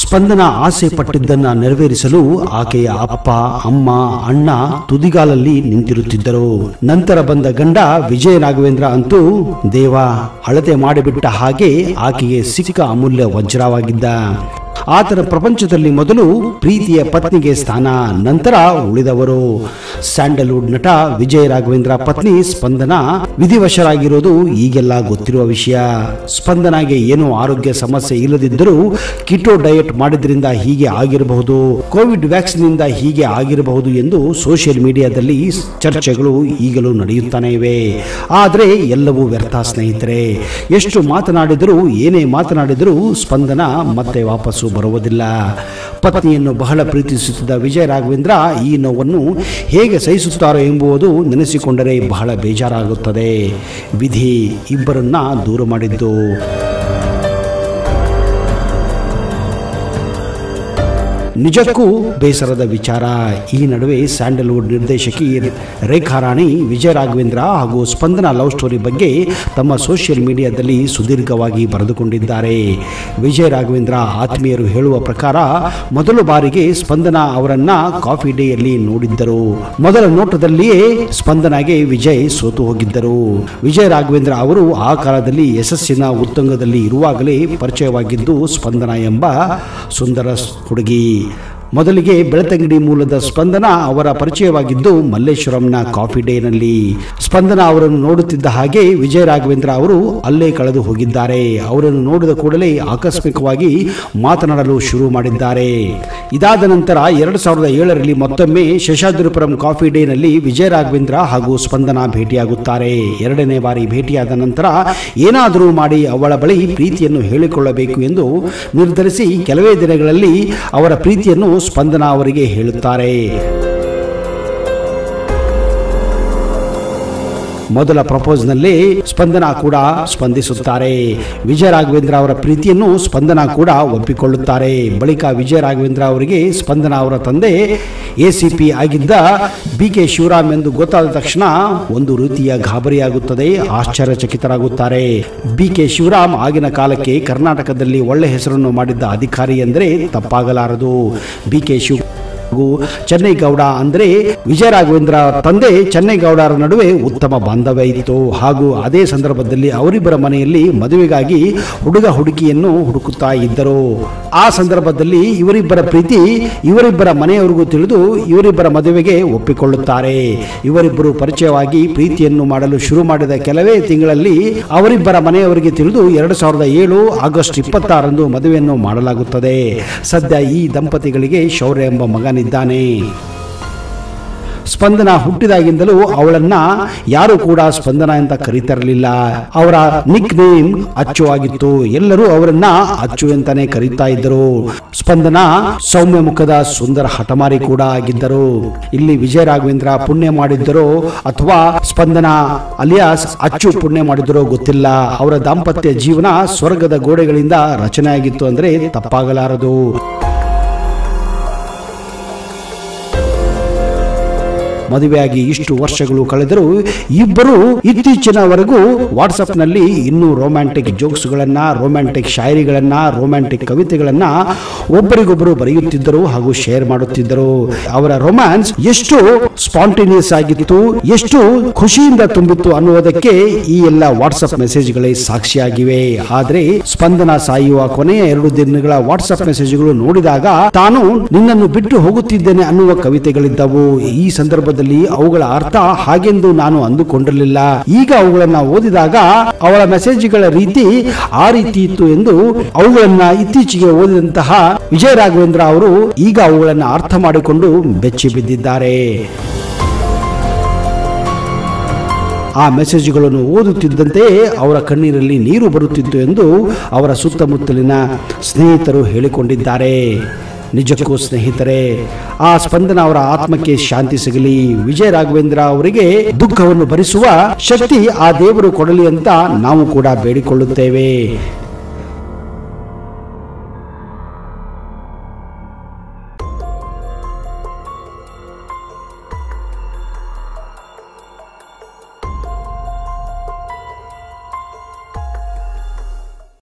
ಸ್ಪಂದನ ಆಸೆ ಪಟ್ಟಿದ್ದನ್ನ ನೆರವೇರಿಸಲು ಆಕೆಯ ಅಪ್ಪ ಅಮ್ಮ ಅಣ್ಣ ತುದಿಗಾಲಲ್ಲಿ ನಿಂತಿರುತ್ತಿದ್ದರು ನಂತರ ಬಂದ ಗಂಡ ವಿಜಯ ರಾಘವೇಂದ್ರ ಅಂತೂ ದೇವ ಅಳತೆ ಮಾಡಿಬಿಟ್ಟ ಹಾಗೆ ಆಕೆಗೆ ಸಿಕ್ಕ ಅಮೂಲ್ಯ ವಜ್ರವಾಗಿದ್ದ ಆತನ ಪ್ರಪಂಚದಲ್ಲಿ ಮೊದಲು ಪ್ರೀತಿಯ ಪತ್ನಿಗೆ ಸ್ಥಾನ ನಂತರ ಉಳಿದವರು ಸ್ಯಾಂಡಲ್ವುಡ್ ನಟ ವಿಜಯ ರಾಘವೇಂದ್ರ ಪತ್ನಿ ಸ್ಪಂದನ ವಿಧಿವಶರಾಗಿರೋದು ಈಗೆಲ್ಲ ಗೊತ್ತಿರುವ ವಿಷಯ ಸ್ಪಂದನಾಗೆ ಏನೋ ಆರೋಗ್ಯ ಸಮಸ್ಯೆ ಇಲ್ಲದಿದ್ದರೂ ಕಿಟೋ ಡಯಟ್ ಮಾಡಿದ್ರಿಂದ ಹೀಗೆ ಆಗಿರಬಹುದು ಕೋವಿಡ್ ವ್ಯಾಕ್ಸಿನ್ ಇಂದ ಹೀಗೆ ಆಗಿರಬಹುದು ಎಂದು ಸೋಷಿಯಲ್ ಮೀಡಿಯಾದಲ್ಲಿ ಚರ್ಚೆಗಳು ಈಗಲೂ ನಡೆಯುತ್ತಾನೆ ಇವೆ ಆದರೆ ಎಲ್ಲವೂ ವ್ಯರ್ಥ ಸ್ನೇಹಿತರೆ ಎಷ್ಟು ಮಾತನಾಡಿದರೂ ಏನೇ ಮಾತನಾಡಿದರೂ ಸ್ಪಂದನ ಮತ್ತೆ ವಾಪಸ್ಸು ಬರುವುದಿಲ್ಲ ಪತ್ನಿಯನ್ನು ಬಹಳ ಪ್ರೀತಿಸುತ್ತಿದ್ದ ವಿಜಯ ರಾಘವೇಂದ್ರ ಈ ನೋವನ್ನು ಹೇಗೆ ಸಹಿಸುತ್ತಾರೋ ಎಂಬುದು ನೆನೆಸಿಕೊಂಡರೆ ಬಹಳ ಬೇಜಾರಾಗುತ್ತದೆ ವಿಧಿ ಇಬ್ಬರನ್ನ ದೂರ ಮಾಡಿದ್ದು ನಿಜಕ್ಕೂ ಬೇಸರದ ವಿಚಾರ ಈ ನಡುವೆ ಸ್ಯಾಂಡಲ್ವುಡ್ ನಿರ್ದೇಶಕಿ ರೇಖಾ ರಾಣಿ ವಿಜಯ ರಾಘವೇಂದ್ರ ಹಾಗೂ ಸ್ಪಂದನ ಲವ್ ಸ್ಟೋರಿ ಬಗ್ಗೆ ತಮ್ಮ ಸೋಷಿಯಲ್ ಮೀಡಿಯಾದಲ್ಲಿ ಸುದೀರ್ಘವಾಗಿ ಬರೆದುಕೊಂಡಿದ್ದಾರೆ ವಿಜಯ ರಾಘವೇಂದ್ರ ಆತ್ಮೀಯರು ಹೇಳುವ ಪ್ರಕಾರ ಮೊದಲು ಬಾರಿಗೆ ಸ್ಪಂದನ ಅವರನ್ನ ಕಾಫಿ ಡೇಯಲ್ಲಿ ನೋಡಿದ್ದರು ಮೊದಲ ನೋಟದಲ್ಲಿಯೇ ಸ್ಪಂದನಾಗೆ ವಿಜಯ್ ಸೋತು ಹೋಗಿದ್ದರು ವಿಜಯ ರಾಘವೇಂದ್ರ ಅವರು ಆ ಕಾಲದಲ್ಲಿ ಯಶಸ್ಸಿನ ಉತ್ತುಂಗದಲ್ಲಿ ಇರುವಾಗಲೇ ಪರಿಚಯವಾಗಿದ್ದು ಸ್ಪಂದನ ಎಂಬ ಸುಂದರ ಹುಡುಗಿ ಮೊದಲಿಗೆ ಬೆಳತಂಗಡಿ ಮೂಲದ ಸ್ಪಂದನ ಅವರ ಪರಿಚಯವಾಗಿದ್ದು ಮಲ್ಲೇಶ್ವರಂನ ಕಾಫಿ ಡೇನಲ್ಲಿ ಸ್ಪಂದನ ಅವರನ್ನು ನೋಡುತ್ತಿದ್ದ ಹಾಗೆ ವಿಜಯ ರಾಘವೇಂದ್ರ ಅವರು ಅಲ್ಲೇ ಕಳೆದು ಹೋಗಿದ್ದಾರೆ ಅವರನ್ನು ನೋಡಿದ ಕೂಡಲೇ ಆಕಸ್ಮಿಕವಾಗಿ ಮಾತನಾಡಲು ಶುರು ಮಾಡಿದ್ದಾರೆ ಇದಾದ ನಂತರ ಎರಡು ಸಾವಿರದ ಏಳರಲ್ಲಿ ಮತ್ತೊಮ್ಮೆ ಶೇಷಾದ್ರಿಪುರಂ ಕಾಫಿ ಡೇನಲ್ಲಿ ವಿಜಯ ರಾಘವೇಂದ್ರ ಹಾಗೂ ಸ್ಪಂದನ ಭೇಟಿಯಾಗುತ್ತಾರೆ ಎರಡನೇ ಬಾರಿ ಭೇಟಿಯಾದ ನಂತರ ಏನಾದರೂ ಮಾಡಿ ಅವಳ ಬಳಿ ಪ್ರೀತಿಯನ್ನು ಹೇಳಿಕೊಳ್ಳಬೇಕು ಎಂದು ನಿರ್ಧರಿಸಿ ಕೆಲವೇ ದಿನಗಳಲ್ಲಿ ಅವರ ಪ್ರೀತಿಯನ್ನು ಸ್ಪಂದನ ಅವರಿಗೆ ಹೇಳುತ್ತಾರೆ ಮೊದಲ ಪ್ರಪೋಸ್ನಲ್ಲಿ ಸ್ಪಂದನ ಕೂಡ ಸ್ಪಂದಿಸುತ್ತಾರೆ ವಿಜಯ ರಾಘವೇಂದ್ರ ಅವರ ಪ್ರೀತಿಯನ್ನು ಸ್ಪಂದನ ಕೂಡ ಒಪ್ಪಿಕೊಳ್ಳುತ್ತಾರೆ ಬಳಿಕ ವಿಜಯ ರಾಘವೇಂದ್ರ ಅವರಿಗೆ ಸ್ಪಂದನ ಅವರ ತಂದೆ ಎಸಿಪಿ ಆಗಿದ್ದ ಬಿ ಕೆ ಶಿವರಾಮ್ ಎಂದು ಗೊತ್ತಾದ ತಕ್ಷಣ ಒಂದು ರೀತಿಯ ಗಾಬರಿಯಾಗುತ್ತದೆ ಆಶ್ಚರ್ಯಚಕಿತರಾಗುತ್ತಾರೆ ಬಿ ಕೆ ಶಿವರಾಮ್ ಆಗಿನ ಕಾಲಕ್ಕೆ ಕರ್ನಾಟಕದಲ್ಲಿ ಒಳ್ಳೆ ಹೆಸರನ್ನು ಮಾಡಿದ್ದ ಅಧಿಕಾರಿ ಎಂದರೆ ತಪ್ಪಾಗಲಾರದು ಬಿ ಕೆ ಶಿವ ಹಾಗೂ ಚೆನ್ನೈಗೌಡ ಅಂದರೆ ವಿಜಯ ರಾಘವೇಂದ್ರ ತಂದೆ ಚೆನ್ನೈಗೌಡರ ನಡುವೆ ಉತ್ತಮ ಬಾಂಧವ್ಯ ಇತ್ತು ಹಾಗೂ ಅದೇ ಸಂದರ್ಭದಲ್ಲಿ ಅವರಿಬ್ಬರ ಮನೆಯಲ್ಲಿ ಮದುವೆಗಾಗಿ ಹುಡುಗ ಹುಡುಗಿಯನ್ನು ಹುಡುಕುತ್ತಾ ಇದ್ದರು ಆ ಸಂದರ್ಭದಲ್ಲಿ ಇವರಿಬ್ಬರ ಪ್ರೀತಿ ಇವರಿಬ್ಬರ ಮನೆಯವರಿಗೂ ತಿಳಿದು ಇವರಿಬ್ಬರ ಮದುವೆಗೆ ಒಪ್ಪಿಕೊಳ್ಳುತ್ತಾರೆ ಇವರಿಬ್ಬರು ಪರಿಚಯವಾಗಿ ಪ್ರೀತಿಯನ್ನು ಮಾಡಲು ಶುರು ಮಾಡಿದ ಕೆಲವೇ ತಿಂಗಳಲ್ಲಿ ಅವರಿಬ್ಬರ ಮನೆಯವರಿಗೆ ತಿಳಿದು ಎರಡು ಸಾವಿರದ ಏಳು ಆಗಸ್ಟ್ ಇಪ್ಪತ್ತಾರಂದು ಮದುವೆಯನ್ನು ಮಾಡಲಾಗುತ್ತದೆ ಸದ್ಯ ಈ ದಂಪತಿಗಳಿಗೆ ಶೌರ್ಯ ಎಂಬ ಮಗನಿದ್ದಾನೆ ಸ್ಪಂದನ ಹುಟ್ಟಿದಾಗಿಂದಲೂ ಅವಳನ್ನ ಯಾರು ಕೂಡ ಸ್ಪಂದನ ಅಂತ ಕರೀತಿರಲಿಲ್ಲ ಅವರ ನಿಕ್ ನೇಮ್ ಅಚ್ಚು ಆಗಿತ್ತು ಎಲ್ಲರೂ ಅವರನ್ನ ಅಚ್ಚು ಅಂತಾನೆ ಕರೀತಾ ಇದ್ದರು ಸ್ಪಂದನ ಸೌಮ್ಯ ಮುಖದ ಸುಂದರ ಹಠಮಾರಿ ಕೂಡ ಆಗಿದ್ದರು ಇಲ್ಲಿ ವಿಜಯ ರಾಘವೇಂದ್ರ ಪುಣ್ಯ ಮಾಡಿದ್ದರೋ ಅಥವಾ ಸ್ಪಂದನ ಅಲಿಯಾಸ್ ಅಚ್ಚು ಪುಣ್ಯ ಮಾಡಿದ್ದರೋ ಗೊತ್ತಿಲ್ಲ ಅವರ ದಾಂಪತ್ಯ ಜೀವನ ಸ್ವರ್ಗದ ಗೋಡೆಗಳಿಂದ ರಚನೆಯಾಗಿತ್ತು ಅಂದ್ರೆ ತಪ್ಪಾಗಲಾರದು ಮದುವೆಯಾಗಿ ಇಷ್ಟು ವರ್ಷಗಳು ಕಳೆದರೂ ಇಬ್ಬರು ಇತ್ತೀಚಿನವರೆಗೂ ವಾಟ್ಸಪ್ನಲ್ಲಿ ಇನ್ನೂ ರೊಮ್ಯಾಂಟಿಕ್ ಜೋಕ್ಸ್ಗಳನ್ನ ರೊಮ್ಯಾಂಟಿಕ್ ಶಾಯರಿಗಳನ್ನ ರೊಮ್ಯಾಂಟಿಕ್ ಕವಿತೆಗಳನ್ನ ಒಬ್ಬರಿಗೊಬ್ಬರು ಬರೆಯುತ್ತಿದ್ದರು ಹಾಗೂ ಶೇರ್ ಮಾಡುತ್ತಿದ್ದರು ಅವರ ರೊಮ್ಯಾನ್ಸ್ ಎಷ್ಟು ಸ್ಪಾಂಟೇನಿಯಸ್ ಆಗಿತ್ತು ಎಷ್ಟು ಖುಷಿಯಿಂದ ತುಂಬಿತ್ತು ಅನ್ನುವುದಕ್ಕೆ ಈ ಎಲ್ಲ ವಾಟ್ಸಪ್ ಮೆಸೇಜ್ಗಳೇ ಸಾಕ್ಷಿಯಾಗಿವೆ ಆದರೆ ಸ್ಪಂದನ ಸಾಯುವ ಕೊನೆಯ ಎರಡು ದಿನಗಳ ವಾಟ್ಸಪ್ ಮೆಸೇಜ್ಗಳು ನೋಡಿದಾಗ ತಾನು ನಿನ್ನನ್ನು ಬಿಟ್ಟು ಹೋಗುತ್ತಿದ್ದೇನೆ ಅನ್ನುವ ಕವಿತೆಗಳಿದ್ದವು ಈ ಸಂದರ್ಭದಲ್ಲಿ ಅವುಗಳ ಅರ್ಥ ಹಾಗೆಂದು ನಾನು ಅಂದುಕೊಂಡಿರಲಿಲ್ಲ ಈಗ ಅವುಗಳನ್ನ ಓದಿದಾಗ ಅವಳ ಮೆಸೇಜ್ಗಳ ರೀತಿ ಆ ರೀತಿ ಇತ್ತು ಎಂದು ಅವುಗಳನ್ನ ಇತ್ತೀಚೆಗೆ ಓದಿದಂತಹ ವಿಜಯ ರಾಘವೇಂದ್ರ ಅವರು ಈಗ ಅವುಗಳನ್ನ ಅರ್ಥ ಮಾಡಿಕೊಂಡು ಬೆಚ್ಚಿ ಬಿದ್ದಿದ್ದಾರೆ ಆ ಮೆಸೇಜ್ಗಳನ್ನು ಓದುತ್ತಿದ್ದಂತೆ ಅವರ ಕಣ್ಣೀರಲ್ಲಿ ನೀರು ಬರುತ್ತಿತ್ತು ಎಂದು ಅವರ ಸುತ್ತಮುತ್ತಲಿನ ಸ್ನೇಹಿತರು ಹೇಳಿಕೊಂಡಿದ್ದಾರೆ ನಿಜಕ್ಕೂ ಸ್ನೇಹಿತರೆ ಆ ಸ್ಪಂದನ ಅವರ ಆತ್ಮಕ್ಕೆ ಶಾಂತಿ ಸಿಗಲಿ ವಿಜಯ ರಾಘವೇಂದ್ರ ಅವರಿಗೆ ದುಃಖವನ್ನು ಭರಿಸುವ ಶಕ್ತಿ ಆ ದೇವರು ಕೊಡಲಿ ಅಂತ ನಾವು ಕೂಡ ಬೇಡಿಕೊಳ್ಳುತ್ತೇವೆ